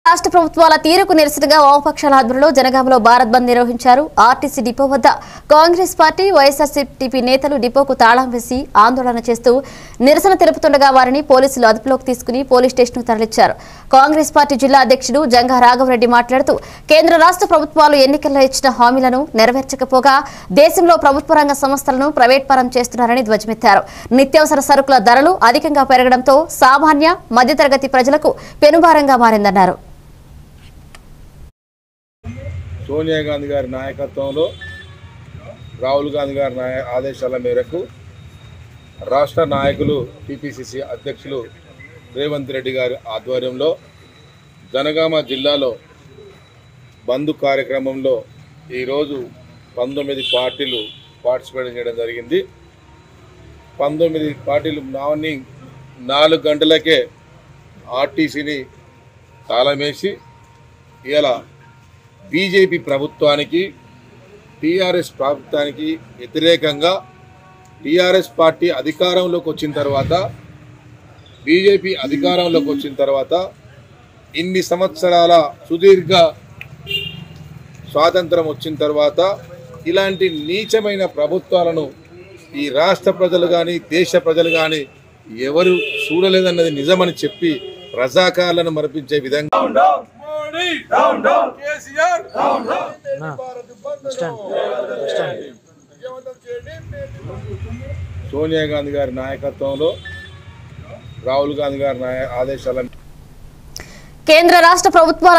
రాష్ట్ర ప్రభుత్వాల తీరుకు నిరసనగా వామపక్షాల ఆధ్వర్యంలో జనగామలో భారత్ బంద్ నిర్వహించారు ఆర్టీసీ డిపో వద్ద కాంగ్రెస్ పార్టీ వైఎస్ఆర్సీపీ నేతలు డిపోకు తాళం వేసి ఆందోళన చేస్తూ నిరసన తెలుపుతుండగా వారిని పోలీసులు అదుపులోకి తీసుకుని పోలీస్ స్టేషన్కు తరలించారు కాంగ్రెస్ పార్టీ జిల్లా అధ్యక్షుడు జంగా రాఘవరెడ్డి మాట్లాడుతూ కేంద్ర రాష్ట్ర ప్రభుత్వాలు ఎన్నికల్లో ఇచ్చిన హామీలను నెరవేర్చకపోగా దేశంలో ప్రభుత్వ రంగ సంస్థలను ప్రైవేట్ పరం చేస్తున్నారని ధ్వజమెత్తారు నిత్యావసర సరుకుల ధరలు అధికంగా పెరగడంతో సామాన్య మధ్యతరగతి ప్రజలకు పెనుభారంగా మారిందన్నారు సోనియా గాంధీ గారి నాయకత్వంలో రాహుల్ గాంధీ గారి నాయ ఆదేశాల మేరకు రాష్ట్ర నాయకులు టీపీసీసీ అధ్యక్షులు రేవంత్ రెడ్డి గారి ఆధ్వర్యంలో జనగామ జిల్లాలో బంద్ కార్యక్రమంలో ఈరోజు పంతొమ్మిది పార్టీలు పార్టిసిపేట్ చేయడం జరిగింది పంతొమ్మిది పార్టీలు మార్నింగ్ నాలుగు గంటలకే ఆర్టీసీని తాళమేసి ఇలా బీజేపీ ప్రభుత్వానికి టీఆర్ఎస్ ప్రభుత్వానికి వ్యతిరేకంగా టీఆర్ఎస్ పార్టీ అధికారంలోకి వచ్చిన తర్వాత బీజేపీ అధికారంలోకి వచ్చిన తర్వాత ఇన్ని సంవత్సరాల సుదీర్ఘ స్వాతంత్రం వచ్చిన తర్వాత ఇలాంటి నీచమైన ప్రభుత్వాలను ఈ రాష్ట్ర ప్రజలు కానీ దేశ ప్రజలు కానీ ఎవరు చూడలేదన్నది నిజమని చెప్పి రజాకారులను మరిపించే విధంగా Modi down down KCR down Sonia Gandhi గారి నాయకత్వంలో రాహుల్ గాంధీ గారి నాయ ఆదేశాల కేంద్ర రాష్ట్ర ప్రభుత్వాల